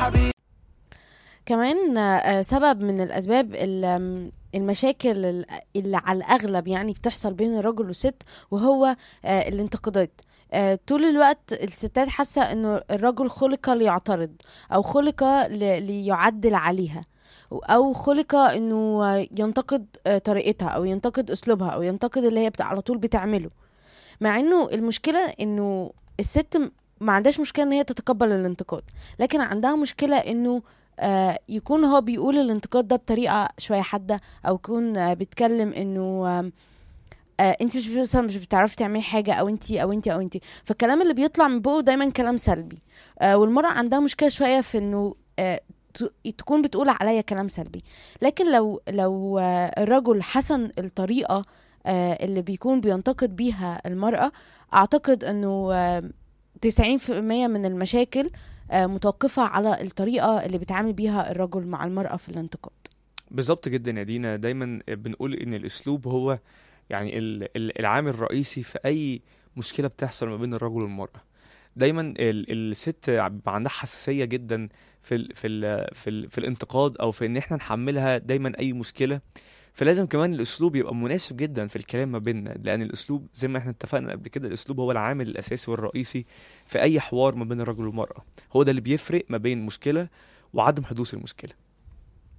حبيبي كمان آه، سبب من الأسباب ال- آم، المشاكل ال- اللي على الأغلب يعني بتحصل بين الرجل والست وهو آه، الانتقادات آه، طول الوقت الستات حاسة انه الرجل خلق ليعترض او خلق ل- ليعدل عليها او خلق انه آه، ينتقد آه، طريقتها او ينتقد اسلوبها او ينتقد اللي هي بت- على طول بتعمله مع انه المشكلة انه الست م- ما عندهاش مشكلة ان هي تتقبل الانتقاد لكن عندها مشكلة انه آه، يكون هو بيقول الانتقاد ده بطريقه شويه حاده او يكون آه، بيتكلم انه آم، آه انت مش مثلا مش بتعرفي تعملي حاجه او انت او انت او انت فالكلام اللي بيطلع من بقه دايما كلام سلبي آه والمراه عندها مشكله شويه في انه آه ت- تكون بتقول عليا كلام سلبي لكن لو لو آه الرجل حسن الطريقه آه اللي بيكون بينتقد بيها المراه اعتقد انه آه 90% من المشاكل آه، متوقفة على الطريقة اللي بيتعامل بيها الرجل مع المرأة في الانتقاد بالظبط جدا يا دينا دايما بنقول ان الاسلوب هو يعني ال- ال- العامل الرئيسي في اي مشكله بتحصل ما بين الرجل والمراه دايما ال- الست بيبقى عندها حساسيه جدا في ال في ال في, ال في الانتقاد او في ان احنا نحملها دايما اي مشكله فلازم كمان الاسلوب يبقى مناسب جدا في الكلام ما بيننا لان الاسلوب زي ما احنا اتفقنا قبل كده الاسلوب هو العامل الاساسي والرئيسي في اي حوار ما بين الرجل والمراه هو ده اللي بيفرق ما بين مشكله وعدم حدوث المشكله